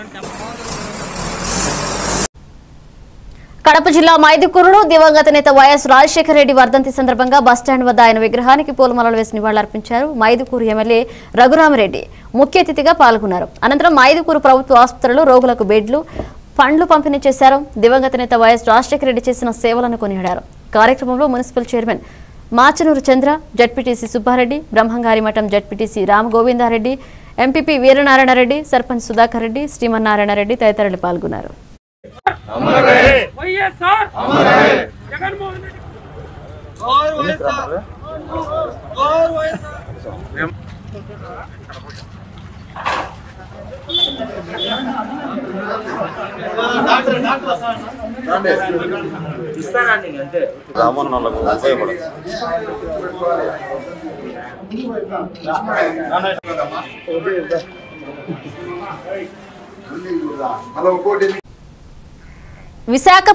కడప జిల్లా మైదుకూరులో దివంగత నేత వైఎస్ రాజశేఖర రెడ్డి వర్ధంతి సందర్భంగా బస్టాండ్ వద్ద ఆయన విగ్రహానికి పూలమాలలు వేసి నివాళులర్పించారు మైదుకూరు ఎమ్మెల్యే రఘురామరెడ్డి ముఖ్య అతిథిగా పాల్గొన్నారు అనంతరం మైదుకూరు ప్రభుత్వ ఆసుపత్రిలో రోగులకు బెడ్లు పండ్లు పంపిణీ చేశారు దివంగత నేత వైఎస్ రాజశేఖర రెడ్డి చేసిన సేవలను కొనియాడారు కార్యక్రమంలో municipal chairman Machanuru Chandra ZPTC Subbareddy Brahmamgari Matham ZPTC Ramagovindareddy MPP Veeranarayanareddy sarpanch Sudhakar Reddy Srimannarayanareddy తదితరులు పాల్గొన్నారు వైఎస్ఆర్ జగన్మోహన్ రెడ్డి రామన్నలకు ఉపయోగపడదు విశాఖ